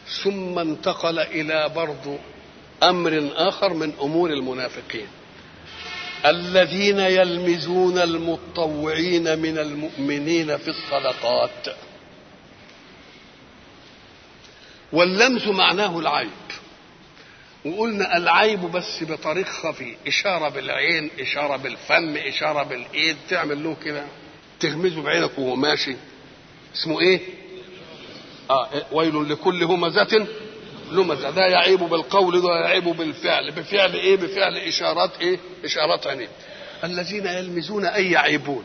ثم انتقل الى برضو امر اخر من امور المنافقين الذين يلمزون المتطوعين من المؤمنين في الصدقات واللمز معناه العيب وقلنا العيب بس بطريق خفي إشارة بالعين إشارة بالفم إشارة بالإيد تعمل له كده تغمزه بعينك وهو ماشي اسمه إيه؟ آه ويل لكل همزة لمزة ده يعيب بالقول ده يعيب بالفعل بفعل إيه؟ بفعل إشارات إيه؟ إشارات عينيه الذين يلمزون أي يعيبون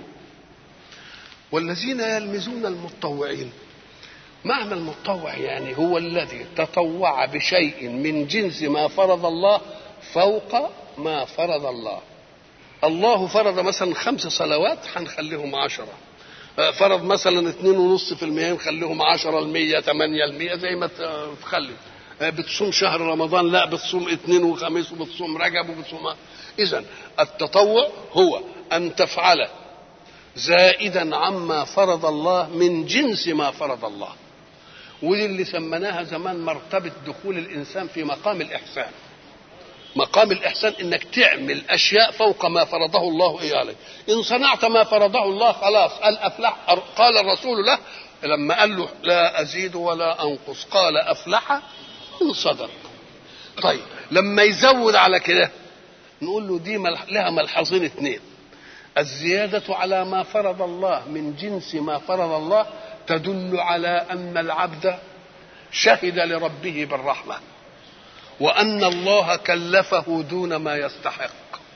والذين يلمزون المتطوعين معنى المتطوع يعني هو الذي تطوع بشيء من جنس ما فرض الله فوق ما فرض الله الله فرض مثلا خمس صلوات هنخليهم عشرة فرض مثلا اتنين ونص في المية نخليهم عشرة المية تمانية المية زي ما تخلي بتصوم شهر رمضان لا بتصوم اثنين وخميس وبتصوم رجب وبتصوم اذا التطوع هو ان تفعل زائدا عما فرض الله من جنس ما فرض الله ودي اللي سميناها زمان مرتبة دخول الإنسان في مقام الإحسان مقام الإحسان إنك تعمل أشياء فوق ما فرضه الله إيه عليك إن صنعت ما فرضه الله خلاص قال أفلح قال الرسول له لما قال له لا أزيد ولا أنقص قال أفلح إن صدق طيب لما يزود على كده نقول له دي ملح لها ملحظين اثنين الزيادة على ما فرض الله من جنس ما فرض الله تدل على ان العبد شهد لربه بالرحمه وان الله كلفه دون ما يستحق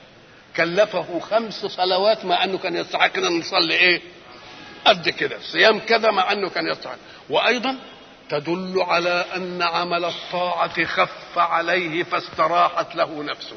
كلفه خمس صلوات مع انه كان يستحق ان نصلي ايه قد كده صيام كذا مع انه كان يستحق وايضا تدل على ان عمل الطاعه خف عليه فاستراحت له نفسه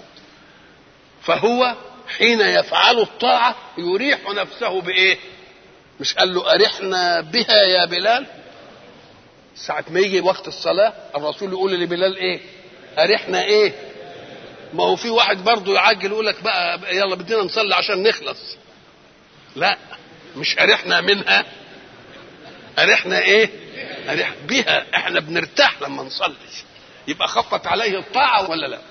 فهو حين يفعل الطاعه يريح نفسه بايه مش قال له أرحنا بها يا بلال ساعة ما يجي وقت الصلاة الرسول يقول لبلال إيه أرحنا إيه ما هو في واحد برضه يعجل يقول لك بقى يلا بدينا نصلي عشان نخلص لا مش أرحنا منها أرحنا إيه أرح بها إحنا بنرتاح لما نصلي يبقى خفت عليه الطاعة ولا لا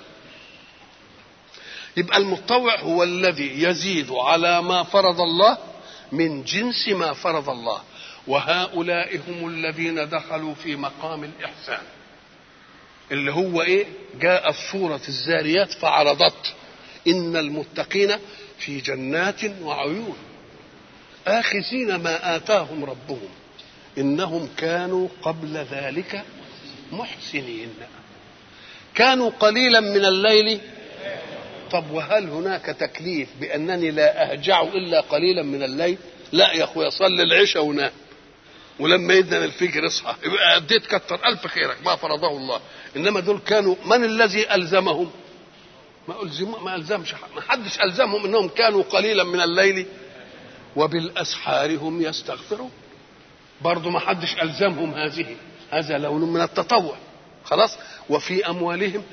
يبقى المتطوع هو الذي يزيد على ما فرض الله من جنس ما فرض الله وهؤلاء هم الذين دخلوا في مقام الإحسان اللي هو إيه جاء سورة الزاريات فعرضت إن المتقين في جنات وعيون آخذين ما آتاهم ربهم إنهم كانوا قبل ذلك محسنين كانوا قليلا من الليل طب وهل هناك تكليف بانني لا اهجع الا قليلا من الليل لا يا اخويا صلي العشاء ونام ولما يدن الفجر اصحى يبقى اديت كتر الف خيرك ما فرضه الله انما دول كانوا من الذي الزمهم ما ألزم ما الزمش ما حدش الزمهم انهم كانوا قليلا من الليل وبالاسحار هم يستغفرون برضه ما حدش الزمهم هذه هذا لون من التطوع خلاص وفي اموالهم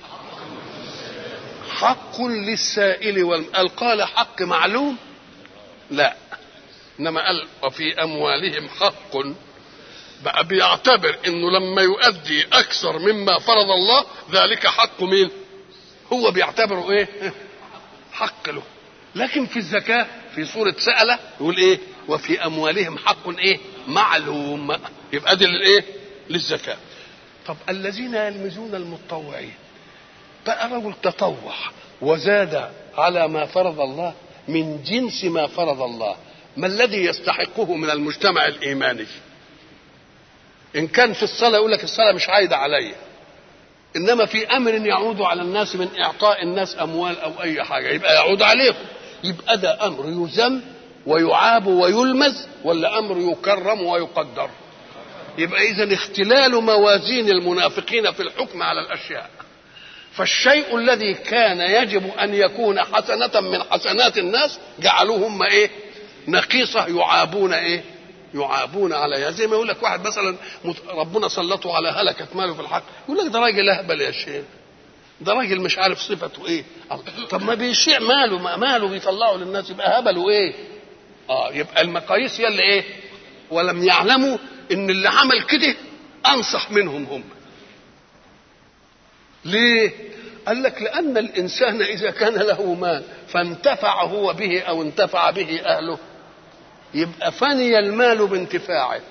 حق للسائل والقال قال حق معلوم لا انما قال وفي اموالهم حق بقى بيعتبر انه لما يؤدي اكثر مما فرض الله ذلك حق مين هو بيعتبره ايه حق له لكن في الزكاة في سورة سألة يقول ايه وفي اموالهم حق ايه معلوم يبقى دي للايه للزكاة طب الذين يلمزون المتطوعين بقى رجل تطوع وزاد على ما فرض الله من جنس ما فرض الله ما الذي يستحقه من المجتمع الايماني ان كان في الصلاه يقول لك الصلاه مش عايده عليا انما في امر يعود على الناس من اعطاء الناس اموال او اي حاجه يبقى يعود عليهم يبقى ده امر يذم ويعاب ويلمز ولا امر يكرم ويقدر يبقى اذا اختلال موازين المنافقين في الحكم على الاشياء فالشيء الذي كان يجب ان يكون حسنه من حسنات الناس جعلوه هم ايه نقيصه يعابون ايه يعابون عليها زي ما يقول لك واحد مثلا ربنا سلطه على هلكة ماله في الحق يقول لك ده راجل اهبل يا شيخ ده راجل مش عارف صفته ايه طب ما بيشيع ماله ما ماله بيطلعه للناس يبقى هبله ايه اه يبقى المقاييس هي اللي ايه ولم يعلموا ان اللي عمل كده انصح منهم هم ليه قال لك لان الانسان اذا كان له مال فانتفع هو به او انتفع به اهله يبقى فني المال بانتفاعه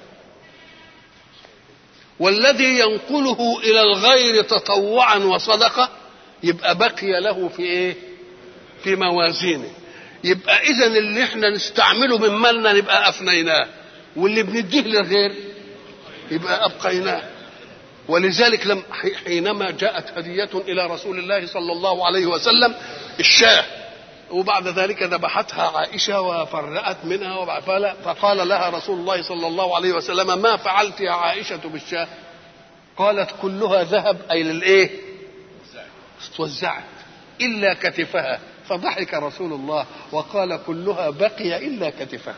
والذي ينقله الى الغير تطوعا وصدقه يبقى بقي له في ايه في موازينه يبقى اذا اللي احنا نستعمله من مالنا نبقى افنيناه واللي بنديه للغير يبقى ابقيناه ولذلك لم حينما جاءت هدية إلى رسول الله صلى الله عليه وسلم الشاة وبعد ذلك ذبحتها عائشة وفرأت منها فقال لها رسول الله صلى الله عليه وسلم ما فعلت يا عائشة بالشاة قالت كلها ذهب أي للإيه توزعت إلا كتفها فضحك رسول الله وقال كلها بقي إلا كتفها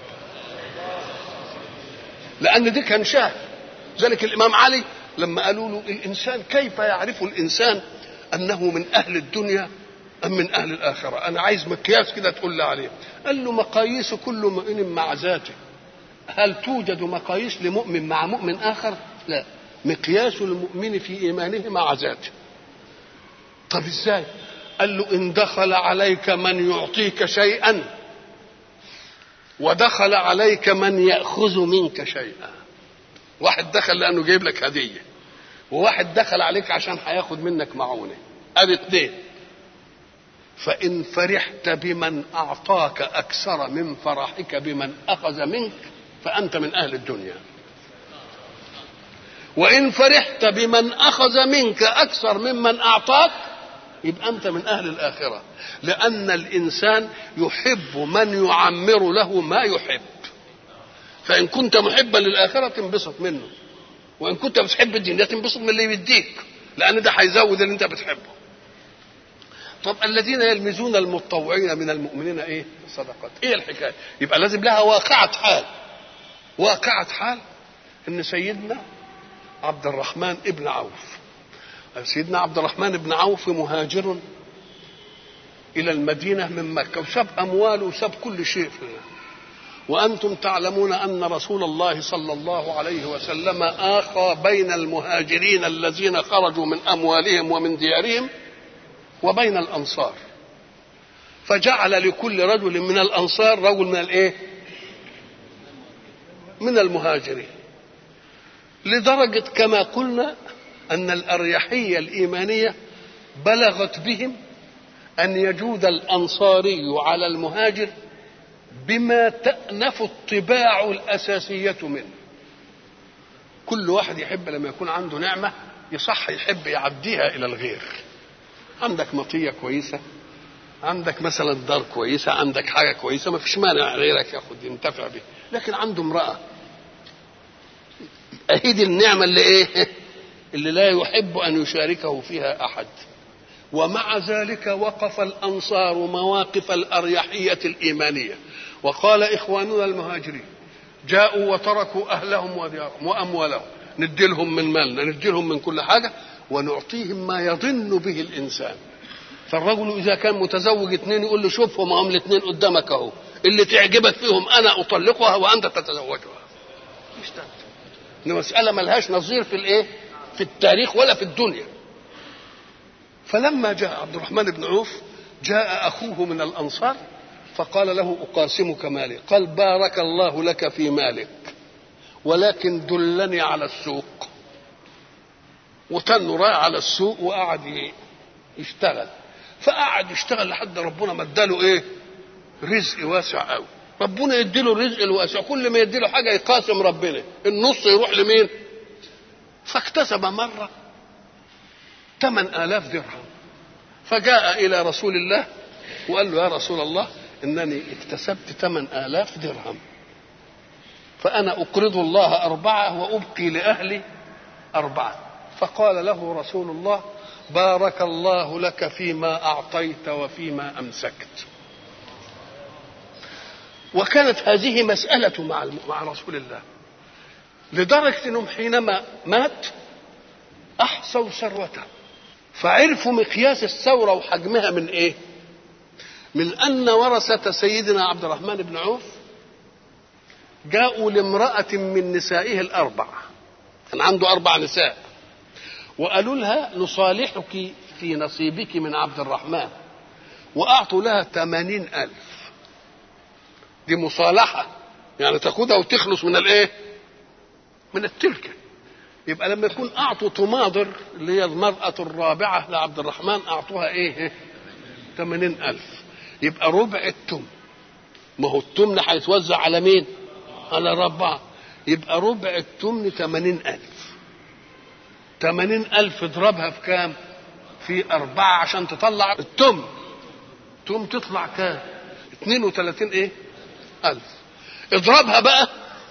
لأن دي كان شاه ذلك الإمام علي لما قالوا له الإنسان كيف يعرف الإنسان أنه من أهل الدنيا أم من أهل الآخرة أنا عايز مقياس كده تقول لي عليه قال له مقاييس كل مؤمن مع ذاته هل توجد مقاييس لمؤمن مع مؤمن آخر لا مقياس المؤمن في إيمانه مع ذاته طب إزاي قال له إن دخل عليك من يعطيك شيئا ودخل عليك من يأخذ منك شيئا واحد دخل لأنه جايب لك هدية وواحد دخل عليك عشان هياخد منك معونة ادي اتنين فإن فرحت بمن أعطاك أكثر من فرحك بمن أخذ منك فأنت من أهل الدنيا وإن فرحت بمن أخذ منك أكثر ممن أعطاك يبقى أنت من أهل الآخرة لأن الإنسان يحب من يعمر له ما يحب فإن كنت محبا للآخرة تنبسط منه وإن كنت بتحب الدنيا تنبسط من اللي يديك لأن ده هيزود اللي أنت بتحبه طب الذين يلمزون المتطوعين من المؤمنين ايه الصدقات ايه الحكايه يبقى لازم لها واقعه حال واقعه حال ان سيدنا عبد الرحمن ابن عوف سيدنا عبد الرحمن بن عوف مهاجر الى المدينه من مكه وساب امواله وساب كل شيء فيها وانتم تعلمون ان رسول الله صلى الله عليه وسلم اخى بين المهاجرين الذين خرجوا من اموالهم ومن ديارهم وبين الانصار فجعل لكل رجل من الانصار رجل من الايه من المهاجرين لدرجه كما قلنا ان الاريحيه الايمانيه بلغت بهم ان يجود الانصاري على المهاجر بما تأنف الطباع الأساسية منه كل واحد يحب لما يكون عنده نعمة يصح يحب يعديها إلى الغير عندك مطية كويسة عندك مثلا دار كويسة عندك حاجة كويسة ما فيش مانع غيرك ياخد ينتفع به لكن عنده امرأة أهيد النعمة اللي إيه اللي لا يحب أن يشاركه فيها أحد ومع ذلك وقف الأنصار مواقف الأريحية الإيمانية وقال إخواننا المهاجرين جاءوا وتركوا أهلهم وديارهم وأموالهم ندي لهم من مالنا ندي لهم من كل حاجة ونعطيهم ما يظن به الإنسان فالرجل إذا كان متزوج اثنين يقول له شوفهم هم الاثنين قدامك أهو اللي تعجبك فيهم أنا أطلقها وأنت تتزوجها مش مسألة ملهاش نظير في الإيه؟ في التاريخ ولا في الدنيا فلما جاء عبد الرحمن بن عوف جاء أخوه من الأنصار فقال له أقاسمك مالي قال بارك الله لك في مالك ولكن دلني على السوق وتنه رايح على السوق وقعد يشتغل فقعد يشتغل لحد ربنا ما اداله ايه رزق واسع قوي ربنا يديله الرزق الواسع كل ما يديله حاجه يقاسم ربنا النص يروح لمين فاكتسب مره ثمان آلاف درهم فجاء إلى رسول الله وقال له يا رسول الله إنني اكتسبت ثمان آلاف درهم فأنا أقرض الله أربعة وأبقي لأهلي أربعة فقال له رسول الله بارك الله لك فيما أعطيت وفيما أمسكت وكانت هذه مسألة مع مع رسول الله لدرجة أنهم حينما مات أحصوا ثروته فعرفوا مقياس الثورة وحجمها من إيه؟ من أن ورثة سيدنا عبد الرحمن بن عوف جاءوا لامرأة من نسائه الأربع كان عنده أربع نساء وقالوا لها نصالحك في نصيبك من عبد الرحمن وأعطوا لها ثمانين ألف دي مصالحة يعني تاخدها وتخلص من الايه من التلكة يبقى لما يكون أعطوا تماضر اللي هي المرأة الرابعة لعبد الرحمن أعطوها إيه ثمانين ألف يبقى ربع التم ما هو التمن هيتوزع على مين على ربعة يبقى ربع التمن ثمانين ألف ثمانين ألف اضربها في كام في أربعة عشان تطلع التمن تقوم تطلع كام 32 ايه ألف اضربها بقى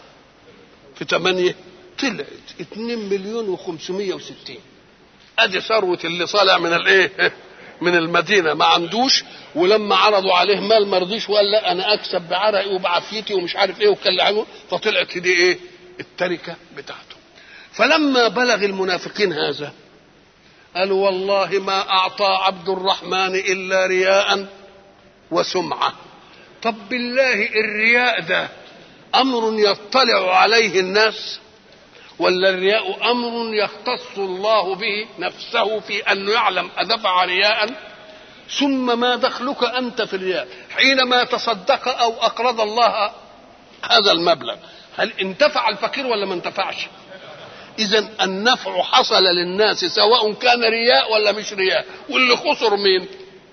في 8 طلعت 2 مليون و560 ادي ثروة اللي طالع من الايه من المدينة ما عندوش ولما عرضوا عليه مال ما رضيش وقال لا انا اكسب بعرقي وبعافيتي ومش عارف ايه وكلمه فطلعت دي ايه التركة بتاعته فلما بلغ المنافقين هذا قالوا والله ما اعطى عبد الرحمن الا رياء وسمعه طب بالله الرياء ده امر يطلع عليه الناس ولا الرياء امر يختص الله به نفسه في ان يعلم ادفع رياء ثم ما دخلك انت في الرياء حينما تصدق او اقرض الله هذا المبلغ هل انتفع الفقير ولا ما انتفعش اذا النفع حصل للناس سواء كان رياء ولا مش رياء واللي خسر مين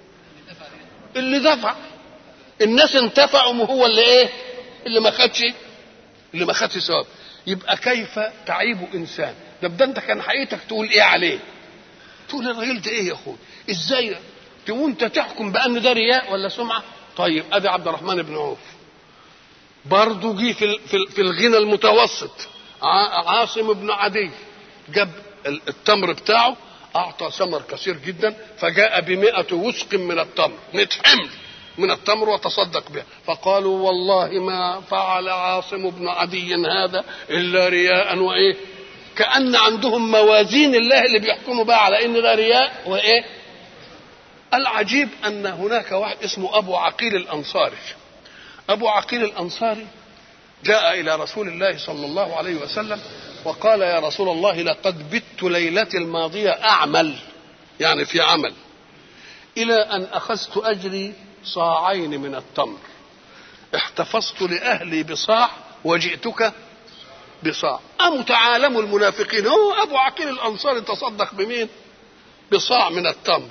اللي دفع الناس انتفعوا وهو اللي ايه اللي ما خدش اللي ما خدش ثواب يبقى كيف تعيب انسان ده ده انت كان حقيقتك تقول ايه عليه تقول الراجل ده ايه يا اخوي ازاي تقوم انت تحكم بان ده رياء ولا سمعه طيب ادي عبد الرحمن بن عوف برضه جه في في الغنى المتوسط عاصم بن عدي جاب التمر بتاعه أعطى ثمر كثير جدا فجاء بمئة وسق من التمر مئة حمل من التمر وتصدق بها فقالوا والله ما فعل عاصم بن عدي هذا إلا رياء وإيه كأن عندهم موازين الله اللي بيحكموا بقى على إن ده رياء وإيه العجيب أن هناك واحد اسمه أبو عقيل الأنصاري أبو عقيل الأنصاري جاء إلى رسول الله صلى الله عليه وسلم وقال يا رسول الله لقد بت ليلتي الماضية أعمل يعني في عمل إلى أن أخذت أجري صاعين من التمر احتفظت لأهلي بصاع وجئتك بصاع أم تعالم المنافقين هو أبو عقيل الأنصاري تصدق بمين بصاع من التمر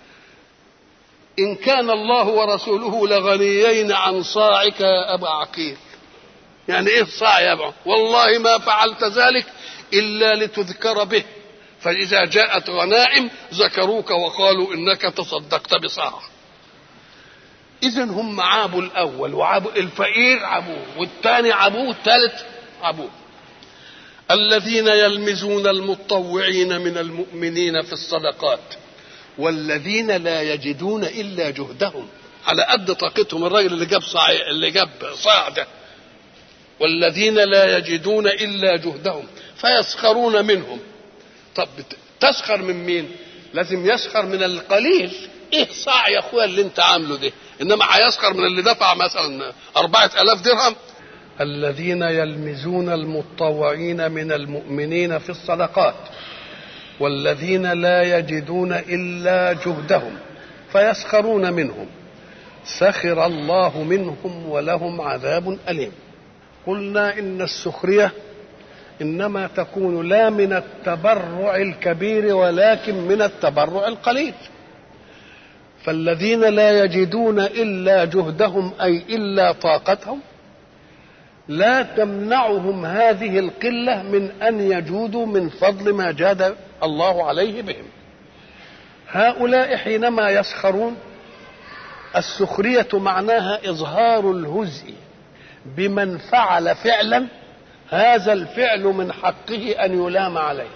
إن كان الله ورسوله لغنيين عن صاعك يا أبا عقيل يعني ايه الصاع يا ابو والله ما فعلت ذلك الا لتذكر به فاذا جاءت غنائم ذكروك وقالوا انك تصدقت بصاع اذا هم عابوا الاول وعابوا الفقير عبوه والثاني عبوه والثالث عبوه الذين يلمزون المطوعين من المؤمنين في الصدقات والذين لا يجدون الا جهدهم على قد طاقتهم الراجل اللي جاب صاع اللي جاب صاع ده والذين لا يجدون الا جهدهم فيسخرون منهم طب تسخر من مين لازم يسخر من القليل ايه صاع يا اخويا اللي انت عامله ده انما هيسخر من اللي دفع مثلا أربعة ألاف درهم الذين يلمزون المطوعين من المؤمنين في الصدقات والذين لا يجدون إلا جهدهم فيسخرون منهم سخر الله منهم ولهم عذاب أليم قلنا ان السخريه انما تكون لا من التبرع الكبير ولكن من التبرع القليل فالذين لا يجدون الا جهدهم اي الا طاقتهم لا تمنعهم هذه القله من ان يجودوا من فضل ما جاد الله عليه بهم هؤلاء حينما يسخرون السخريه معناها اظهار الهزء بمن فعل فعلا هذا الفعل من حقه ان يلام عليه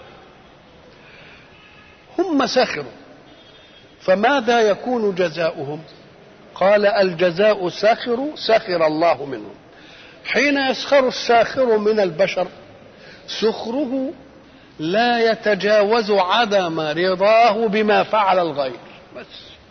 هم سخروا فماذا يكون جزاؤهم قال الجزاء سخر سخر الله منهم حين يسخر الساخر من البشر سخره لا يتجاوز عدم رضاه بما فعل الغير بس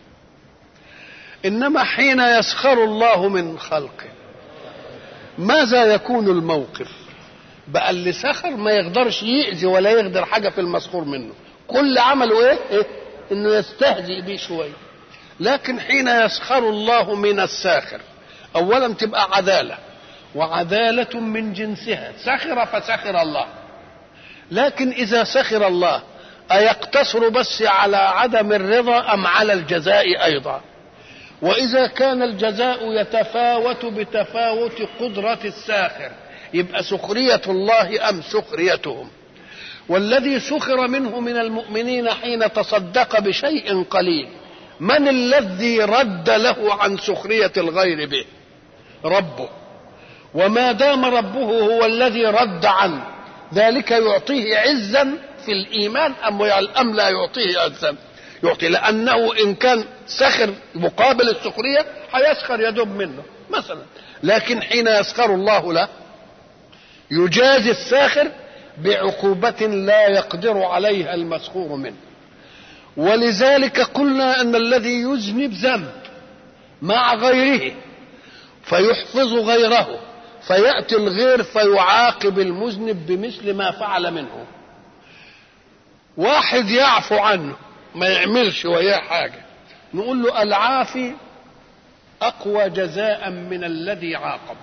انما حين يسخر الله من خلقه ماذا يكون الموقف بقى اللي سخر ما يقدرش يأذي ولا يقدر حاجة في المسخور منه كل عمله ايه, إيه؟ انه يستهزئ بيه شويه لكن حين يسخر الله من الساخر اولا تبقى عداله وعداله من جنسها سخر فسخر الله لكن اذا سخر الله ايقتصر بس على عدم الرضا ام على الجزاء ايضا واذا كان الجزاء يتفاوت بتفاوت قدره الساخر يبقى سخريه الله ام سخريتهم والذي سخر منه من المؤمنين حين تصدق بشيء قليل من الذي رد له عن سخريه الغير به ربه وما دام ربه هو الذي رد عنه ذلك يعطيه عزا في الايمان ام ام لا يعطيه عزا يعطي لانه ان كان سخر مقابل السخريه هيسخر يدب منه مثلا لكن حين يسخر الله له يجازي الساخر بعقوبة لا يقدر عليها المسخور منه ولذلك قلنا أن الذي يذنب ذنب مع غيره فيحفظ غيره فيأتي الغير فيعاقب المذنب بمثل ما فعل منه واحد يعفو عنه ما يعملش وياه حاجة نقول له العافي أقوى جزاء من الذي عاقب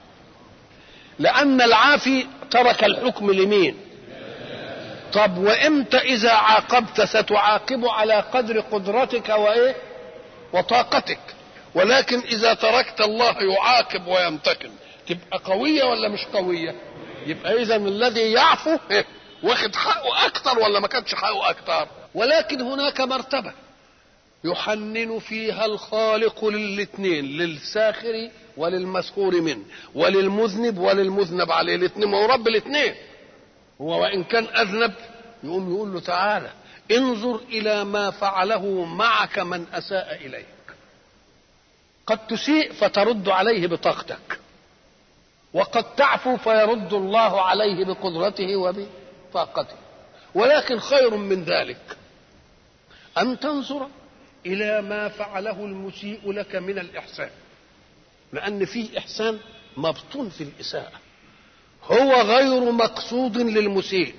لأن العافي ترك الحكم لمين طب وإمتى إذا عاقبت ستعاقب على قدر قدرتك وإيه وطاقتك ولكن إذا تركت الله يعاقب وينتقم تبقى قوية ولا مش قوية يبقى إذا الذي يعفو واخد حقه أكتر ولا ما كانش حقه أكتر ولكن هناك مرتبة يحنن فيها الخالق للاثنين للساخر وللمسخور منه وللمذنب وللمذنب عليه الاثنين ما هو رب الاثنين هو وان كان اذنب يقوم يقول له تعالى انظر الى ما فعله معك من اساء اليك قد تسيء فترد عليه بطاقتك وقد تعفو فيرد الله عليه بقدرته وبطاقته ولكن خير من ذلك ان تنظر الى ما فعله المسيء لك من الاحسان لان فيه احسان مبطون في الاساءه هو غير مقصود للمسيء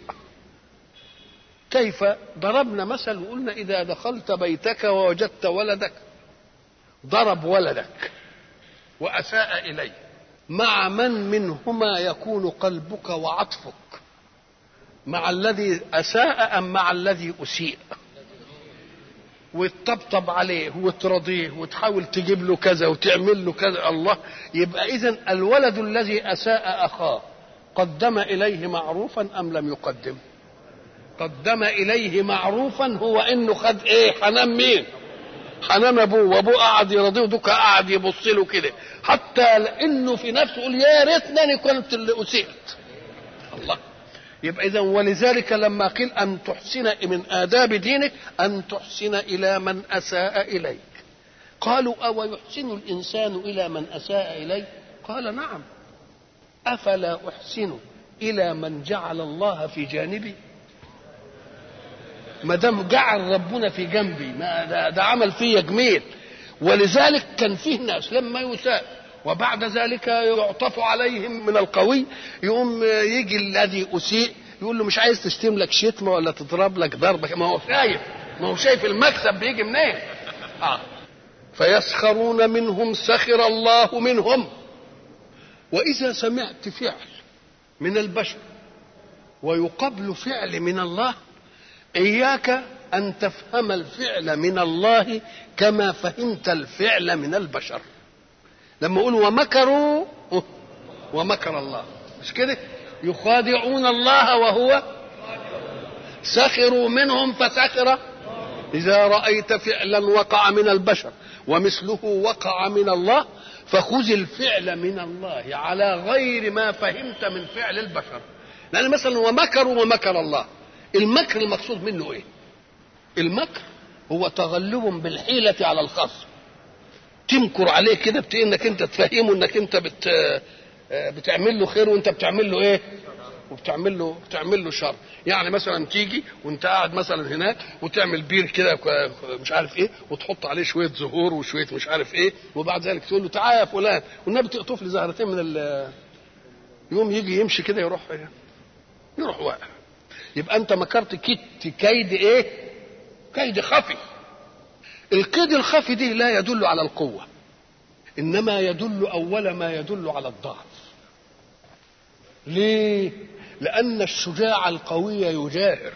كيف ضربنا مثل وقلنا اذا دخلت بيتك ووجدت ولدك ضرب ولدك واساء اليه مع من منهما يكون قلبك وعطفك مع الذي اساء ام مع الذي اسيء وتطبطب عليه وترضيه وتحاول تجيب له كذا وتعمل له كذا الله يبقى اذا الولد الذي اساء اخاه قدم اليه معروفا ام لم يقدم قدم اليه معروفا هو انه خد ايه حنان مين حنان ابوه وابوه قعد يرضيه ودوكا قعد يبص له كده حتى انه في نفسه يقول يا ريتني كنت اللي اسيت الله يبقى اذا ولذلك لما قيل ان تحسن من آداب دينك ان تحسن الى من اساء اليك قالوا او يحسن الانسان الى من اساء اليه قال نعم افلا احسن الى من جعل الله في جانبي ما دام جعل ربنا في جنبي ما ده, ده عمل فيا جميل ولذلك كان فيه ناس لما يساء وبعد ذلك يعطف عليهم من القوي يقوم يجي الذي اسيء يقول له مش عايز تشتم لك شتمه ولا تضرب لك ضربه ما هو شايف ما هو شايف المكسب بيجي منين آه. فيسخرون منهم سخر الله منهم واذا سمعت فعل من البشر ويقبل فعل من الله اياك ان تفهم الفعل من الله كما فهمت الفعل من البشر لما اقول ومكروا ومكر الله مش كده يخادعون الله وهو سخروا منهم فسخر اذا رايت فعلا وقع من البشر ومثله وقع من الله فخذ الفعل من الله على غير ما فهمت من فعل البشر لان مثلا ومكروا ومكر الله المكر المقصود منه ايه المكر هو تغلب بالحيلة على الخصم تمكر عليه كده انك انت تفهمه انك انت بت بتعمل له خير وانت بتعمل له ايه وبتعمل له بتعمل له شر يعني مثلا تيجي وانت قاعد مثلا هناك وتعمل بير كده مش عارف ايه وتحط عليه شويه زهور وشويه مش عارف ايه وبعد ذلك تقول له تعالى يا فلان والنبي تقطف لي زهرتين من ال يوم يجي يمشي كده يروح يروح واقع يبقى انت مكرت كيد كيد ايه كيد خفي الكيد الخفي دي لا يدل على القوه انما يدل اول ما يدل على الضعف ليه لان الشجاع القوي يجاهر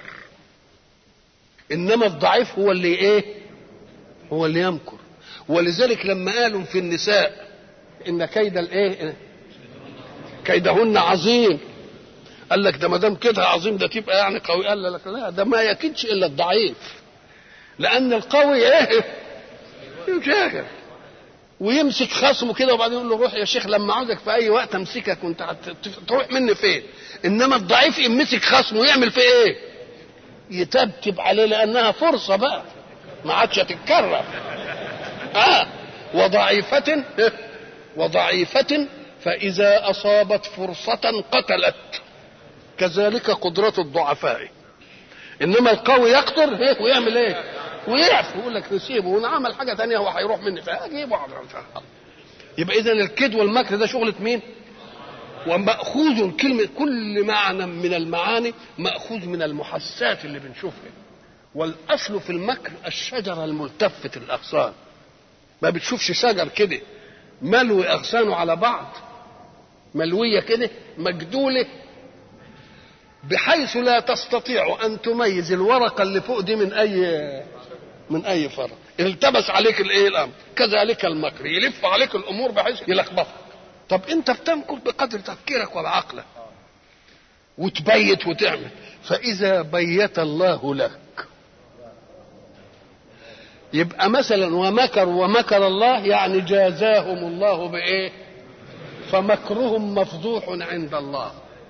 انما الضعيف هو اللي ايه هو اللي يمكر ولذلك لما قالوا في النساء ان كيد الايه كيدهن عظيم قال لك ده ما دام كده عظيم ده تبقى يعني قوي قال لك لا ده ما يكيدش الا الضعيف لان القوي ايه يجاهر ويمسك خصمه كده وبعدين يقول له روح يا شيخ لما عاوزك في اي وقت امسكك وانت تروح مني فين انما الضعيف يمسك خصمه يعمل فيه ايه يتبتب عليه لانها فرصه بقى ما عادش هتتكرر اه وضعيفة وضعيفة فإذا أصابت فرصة قتلت كذلك قدرة الضعفاء إنما القوي يقدر هيك ويعمل إيه؟ ويعرف يقول لك نسيبه ونعمل حاجة تانية هو هيروح مني فأجيبه يبقى إذا الكيد والمكر ده شغلة مين؟ ومأخوذ كلمة كل معنى من المعاني مأخوذ من المحسات اللي بنشوفها والأصل في المكر الشجرة الملتفة الأغصان ما بتشوفش شجر كده ملوي أغصانه على بعض ملوية كده مجدولة بحيث لا تستطيع أن تميز الورقة اللي فوق دي من أي من أي فرع التبس عليك الإيه الأمر كذلك المكر يلف عليك الأمور بحيث يلخبطك طب أنت بتمكر بقدر تفكيرك وبعقلك وتبيت وتعمل فإذا بيت الله لك يبقى مثلا ومكر ومكر الله يعني جازاهم الله بايه فمكرهم مفضوح عند الله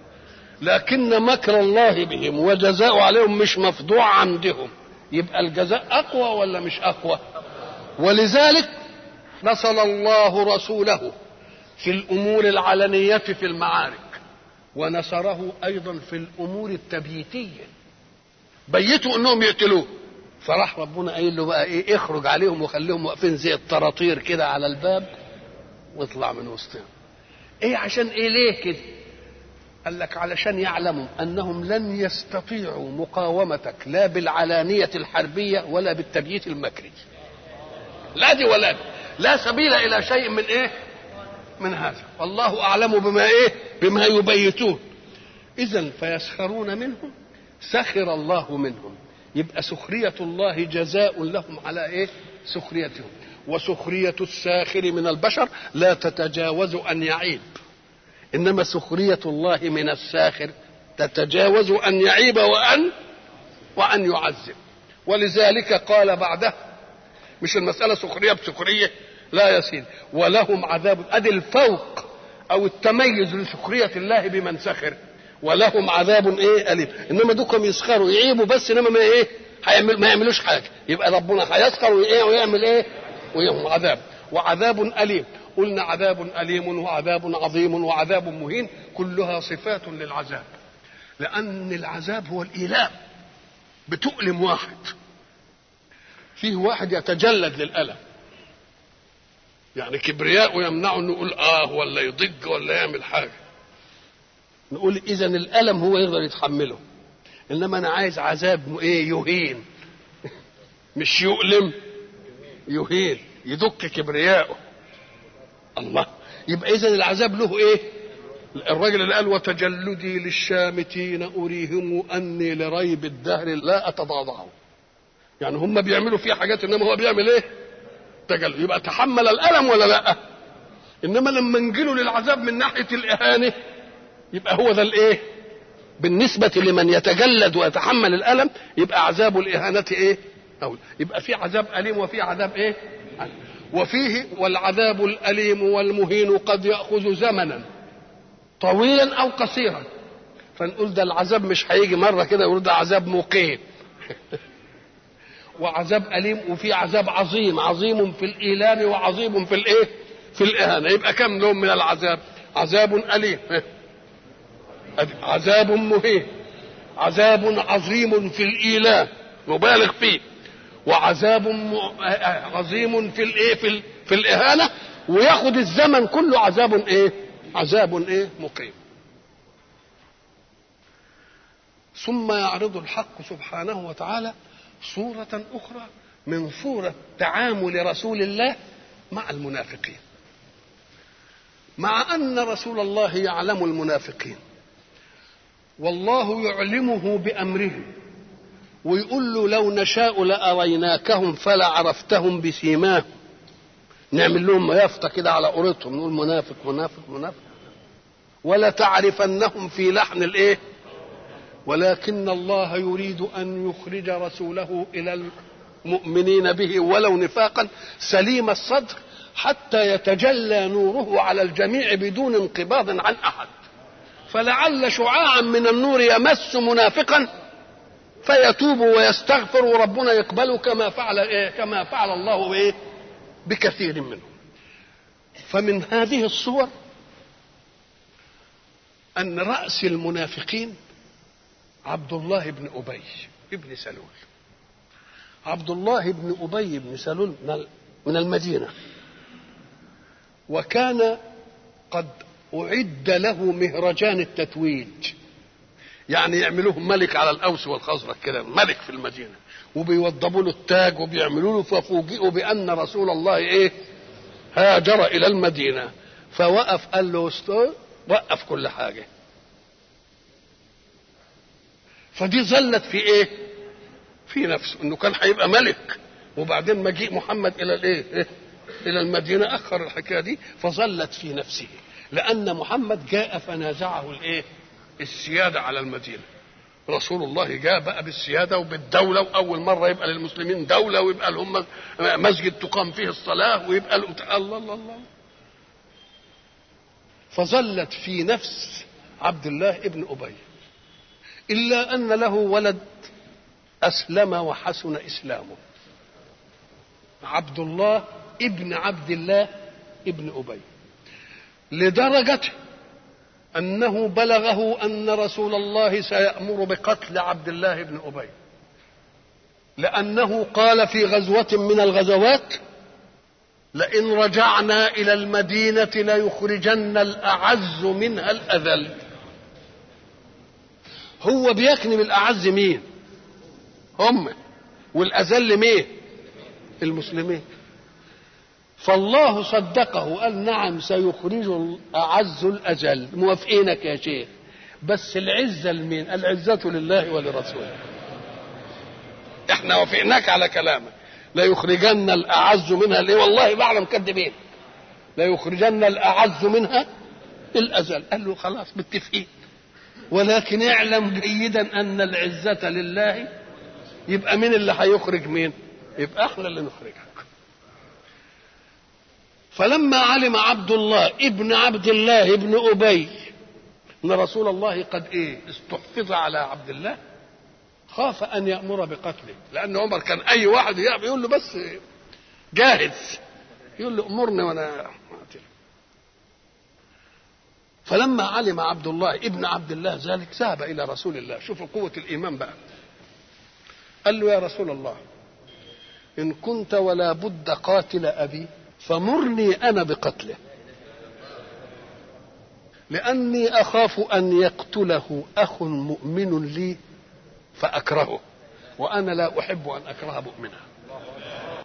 لكن مكر الله بهم وجزاء عليهم مش مفضوع عندهم يبقى الجزاء اقوى ولا مش اقوى ولذلك نصل الله رسوله في الامور العلنيه في المعارك ونصره ايضا في الامور التبييتيه بيتوا انهم يقتلوه فراح ربنا قايل له بقى ايه اخرج عليهم وخليهم واقفين زي الطراطير كده على الباب واطلع من وسطهم ايه عشان ايه ليه كده قال لك علشان يعلموا انهم لن يستطيعوا مقاومتك لا بالعلانية الحربية ولا بالتبييت المكري لا دي ولا دي لا سبيل الى شيء من ايه من هذا والله اعلم بما ايه بما يبيتون اذا فيسخرون منهم سخر الله منهم يبقى سخرية الله جزاء لهم على ايه سخريتهم وسخرية الساخر من البشر لا تتجاوز أن يعيب إنما سخرية الله من الساخر تتجاوز أن يعيب وأن وأن يعذب ولذلك قال بعده مش المسألة سخرية بسخرية لا يا سيدي ولهم عذاب أدي الفوق أو التميز لسخرية الله بمن سخر ولهم عذاب ايه اليم انما دوكم يسخروا يعيبوا بس انما ما ايه هيعمل ما يعملوش حاجه يبقى ربنا هيسخر وايه ويعمل ايه ويهم عذاب وعذاب اليم قلنا عذاب اليم وعذاب عظيم وعذاب مهين كلها صفات للعذاب لان العذاب هو الايلام بتؤلم واحد فيه واحد يتجلد للالم يعني كبرياء يمنعه انه يقول اه ولا يضج ولا يعمل حاجه نقول اذا الالم هو يقدر يتحمله انما انا عايز عذاب ايه يهين مش يؤلم يهين يدك كبرياءه الله يبقى اذا العذاب له ايه الراجل اللي قال وتجلدي للشامتين اريهم اني لريب الدهر لا اتضاضعه يعني هم بيعملوا فيه حاجات انما هو بيعمل ايه تجلد يبقى تحمل الالم ولا لا انما لما نجيله للعذاب من ناحيه الاهانه يبقى هو ده الايه بالنسبة لمن يتجلد ويتحمل الألم يبقى عذاب الإهانة إيه؟ أو يبقى في عذاب أليم وفي عذاب إيه؟ وفيه والعذاب الأليم والمهين قد يأخذ زمنا طويلا أو قصيرا فنقول ده العذاب مش هيجي مرة كده يقول ده عذاب مقيم وعذاب أليم وفي عذاب عظيم عظيم في الإيلام وعظيم في الإيه؟ في الإهانة يبقى كم نوع من العذاب؟ عذاب أليم عذاب مهين عذاب عظيم في الإيلام مبالغ فيه وعذاب عظيم في الايه في, في الاهانه وياخد الزمن كله عذاب ايه عذاب ايه مقيم ثم يعرض الحق سبحانه وتعالى صورة أخرى من صورة تعامل رسول الله مع المنافقين مع أن رسول الله يعلم المنافقين والله يعلمه بأمره ويقول له لو نشاء لأريناكهم فلا عرفتهم بسيماهم نعمل لهم يافطة كده على قريتهم نقول منافق منافق منافق ولا تعرفنهم في لحن الايه ولكن الله يريد ان يخرج رسوله الى المؤمنين به ولو نفاقا سليم الصدر حتى يتجلى نوره على الجميع بدون انقباض عن احد فلعل شعاعا من النور يمس منافقا فيتوب ويستغفر وربنا يقبله كما فعل إيه كما فعل الله إيه بكثير منهم فمن هذه الصور أن رأس المنافقين عبد الله بن أبي بن سلول عبد الله بن أبي بن سلول من المدينة وكان قد أعد له مهرجان التتويج يعني يعملوه ملك على الأوس والخزرج كده ملك في المدينة وبيوضبوا له التاج وبيعملوا له ففوجئوا بأن رسول الله إيه هاجر إلى المدينة فوقف قال له وقف كل حاجة فدي ظلت في ايه في نفسه انه كان هيبقى ملك وبعدين مجيء محمد الى الايه إيه؟ الى المدينه اخر الحكايه دي فظلت في نفسه لان محمد جاء فنازعه الايه السياده على المدينه رسول الله جاء بقى بالسياده وبالدوله واول مره يبقى للمسلمين دوله ويبقى لهم مسجد تقام فيه الصلاه ويبقى الله الله الله فظلت في نفس عبد الله ابن ابي إلا أن له ولد أسلم وحسن إسلامه عبد الله ابن عبد الله ابن أبي لدرجة أنه بلغه أن رسول الله سيأمر بقتل عبد الله بن أبي لأنه قال في غزوة من الغزوات لئن رجعنا إلى المدينة ليخرجن الأعز منها الأذل هو بيكني بالاعز مين هم والاذل مين المسلمين فالله صدقه قال نعم سيخرج الاعز الاجل موافقينك يا شيخ بس العزه لمين العزه لله ولرسوله احنا وافقناك على كلامك لا يخرجن الاعز منها ليه والله بعلم كذبين لا يخرجن الاعز منها الاذل قال له خلاص متفقين ولكن اعلم جيدا ان العزة لله يبقى مين اللي هيخرج مين يبقى احنا اللي نخرجك فلما علم عبد الله ابن عبد الله ابن ابي ان رسول الله قد ايه استحفظ على عبد الله خاف ان يامر بقتله لان عمر كان اي واحد يقول له بس جاهز يقول له امرني وانا فلما علم عبد الله ابن عبد الله ذلك ذهب الى رسول الله شوفوا قوه الايمان بقى قال له يا رسول الله ان كنت ولا بد قاتل ابي فمرني انا بقتله لاني اخاف ان يقتله اخ مؤمن لي فاكرهه وانا لا احب ان اكره مؤمنا